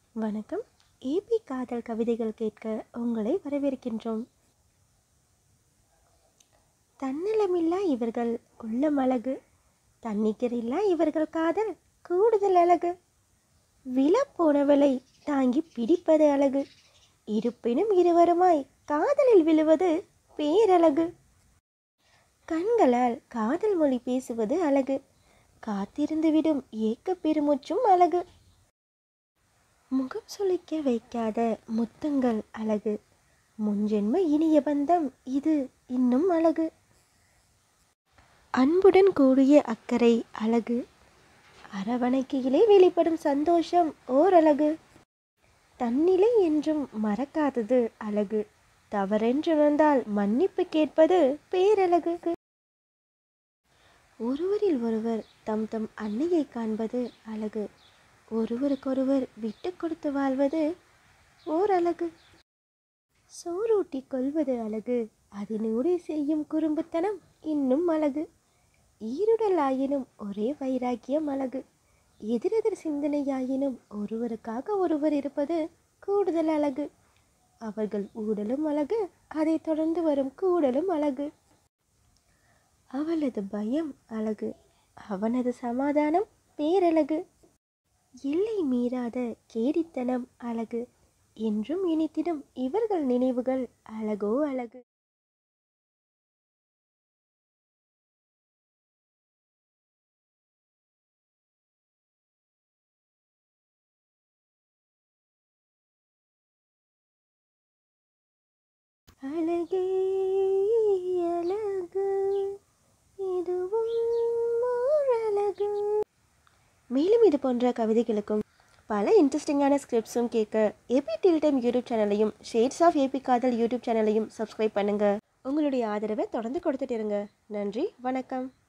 வணக்கம் ஏபி காதல் கவிதைகள் கேட்க உங்களை வரவேற்கின்றோம் தன்னலமில்லா இவர்கள் உள்ளம் அழகு தன்னிகரில்லா இவர்கள் காதல் கூடுதல் அழகு விழப்போனவளை தாங்கி பிடிப்பது அழகு இருப்பினும் இருவருமாய் காதலில் விழுவது பேரழகு கண்களால் காதல் மொழி பேசுவது அழகு காத்திருந்துவிடும் ஏக்க பெருமூச்சும் அழகு முகம் சுளிக்க வைக்காத முத்தங்கள் அழகு முன்ஜென்ம இனிய பந்தம் இது இன்னும் அழகு அன்புடன் கூடிய அக்கறை அழகு அரவணைக்கையிலே வெளிப்படும் சந்தோஷம் ஓர் அழகு தன்னிலை என்றும் மறக்காதது அழகு தவறென்றுணர்ந்தால் மன்னிப்பு கேட்பது பேரழகு ஒருவரில் ஒருவர் தம் தம் அன்னையை காண்பது அழகு ஒருவருக்கொருவர் விட்டு கொடுத்து வாழ்வது ஓர் அழகு சோறூட்டி கொள்வது அழகு அதனூடே செய்யும் குறும்புத்தனம் இன்னும் அழகு ஈருடல் ஆயினும் ஒரே வைராக்கியம் அழகு எதிரெதிர் சிந்தனையாயினும் ஒருவருக்காக ஒருவர் இருப்பது கூடுதல் அழகு அவர்கள் ஊடலும் அழகு அதைத் தொடர்ந்து வரும் கூடலும் அழகு அவளது பயம் அழகு அவனது சமாதானம் பேரழகு எல்லை மீறாத கேடித்தனம் அழகு என்றும் இனித்திடும் இவர்கள் நினைவுகள் அழகோ அழகு அழகே அழகு இதுவும் ஓர் அழகு மேலும் இது போன்ற கவிதைகளுக்கும் பல இன்ட்ரெஸ்டிங்கான ஸ்கிரிப்ட்ஸும் கேட்க ஏபி டில் டைம் யூடியூப் சேனலையும் ஷேட்ஸ் ஆஃப் ஏபி காதல் யூடியூப் சேனலையும் சப்ஸ்கிரைப் பண்ணுங்கள் உங்களுடைய ஆதரவை தொடர்ந்து கொடுத்துட்டு இருங்க நன்றி வணக்கம்